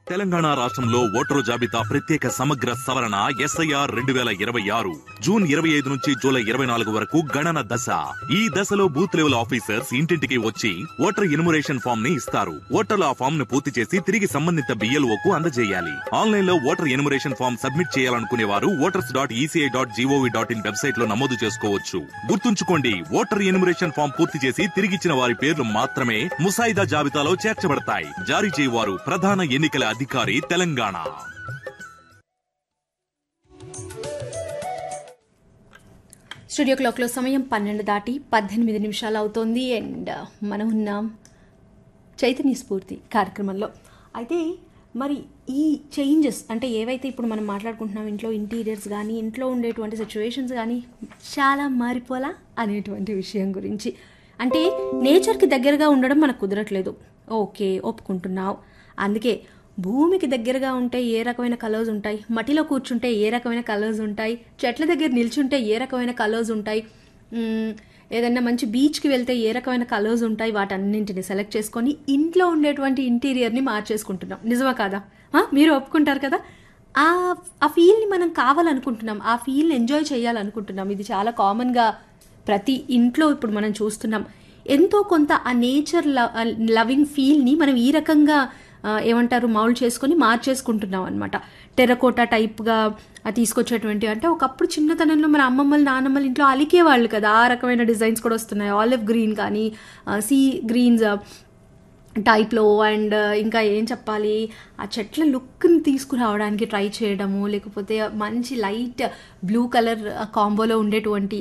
తెలంగాణ రాష్ట్రంలో ఓటరు జాబితా ప్రత్యేక సమగ్ర సవరణ ఎస్ఐఆర్ రెండు వేల ఇరవై ఆరు జూన్ ఇరవై ఐదు నుంచి జూలై ఇరవై నాలుగు వరకు గణన దశ ఈ దశలో బూత్ లెవెల్ ఆఫీసర్స్ ఇంటింటికి వచ్చి ఓటర్ ఇన్మురేషన్ ఫామ్ ని ఇస్తారు ఓటర్లు ఆ ఫామ్ ను పూర్తి చేసి తిరిగి సంబంధిత బిఎల్ఓ కు అందజేయాలి ఆన్లైన్ లో ఓటర్ ఇన్మురేషన్ ఫామ్ సబ్మిట్ చేయాలనుకునే వారు voters dot ECI dot GOV dot in website లో నమోదు చేసుకోవచ్చు గుర్తుంచుకోండి ఓటర్ ఇన్మురేషన్ ఫామ్ పూర్తి చేసి తిరిగిచ్చిన వారి పేర్లు మాత్రమే ముసాయిదా జాబితాలో చేర్చబడతాయి జారీ చేయవారు ప్రధాన ఎన్నికల అధికారి తెలంగాణ స్టూడియో క్లాక్లో సమయం పన్నెండు దాటి పద్దెనిమిది నిమిషాలు అవుతోంది అండ్ మనం ఉన్నాం చైతన్య స్ఫూర్తి కార్యక్రమంలో అయితే మరి ఈ చేంజెస్ అంటే ఏవైతే ఇప్పుడు మనం మాట్లాడుకుంటున్నాం ఇంట్లో ఇంటీరియర్స్ కానీ ఇంట్లో ఉండేటువంటి సిచ్యువేషన్స్ కానీ చాలా మారిపోలా అనేటువంటి విషయం గురించి అంటే నేచర్కి దగ్గరగా ఉండడం మనకు కుదరట్లేదు ఓకే ఒప్పుకుంటున్నావు అందుకే భూమికి దగ్గరగా ఉంటే ఏ రకమైన కలర్స్ ఉంటాయి మట్టిలో కూర్చుంటే ఏ రకమైన కలర్స్ ఉంటాయి చెట్ల దగ్గర నిల్చుంటే ఏ రకమైన కలర్స్ ఉంటాయి మ్మ్, ఏదైనా మంచి బీచ్కి వెళ్తే ఏ రకమైన కలర్స్ ఉంటాయి వాటన్నింటిని సెలెక్ట్ చేసుకొని ఇంట్లో ఉండేటువంటి ఇంటీరియర్ని మార్చేసుకుంటున్నాం నిజమా కాదా ఆ, మీరు ఒప్పుకుంటారు కదా ఆ ఆ ఫీల్ని మనం కావాలనుకుంటున్నాం ఆ ఫీల్ని ఎంజాయ్ చేయాలనుకుంటున్నాం ఇది చాలా కామన్గా ప్రతి ఇంట్లో ఇప్పుడు మనం చూస్తున్నాం ఎంతో కొంత ఆ నేచర్ లవింగ్ ఫీల్ని మనం ఈ రకంగా ఆ, ఏమంటారు మౌల్డ్ చేసుకొని మార్చేసుకుంటున్నాం అనమాట టెరకోటా టైప్గా తీసుకొచ్చేటువంటి అంటే ఒకప్పుడు చిన్నతనంలో మన అమ్మమ్మలు నాన్నమ్మలు ఇంట్లో అలికేవాళ్ళు కదా ఆ రకమైన డిజైన్స్ కూడా వస్తున్నాయి ఆలివ్ గ్రీన్ కానీ సీ గ్రీన్స్ టైప్లో అండ్ ఇంకా ఏం చెప్పాలి ఆ చెట్ల లుక్ని తీసుకురావడానికి ట్రై చేయడము లేకపోతే మంచి లైట్ బ్లూ కలర్ కాంబోలో ఉండేటువంటి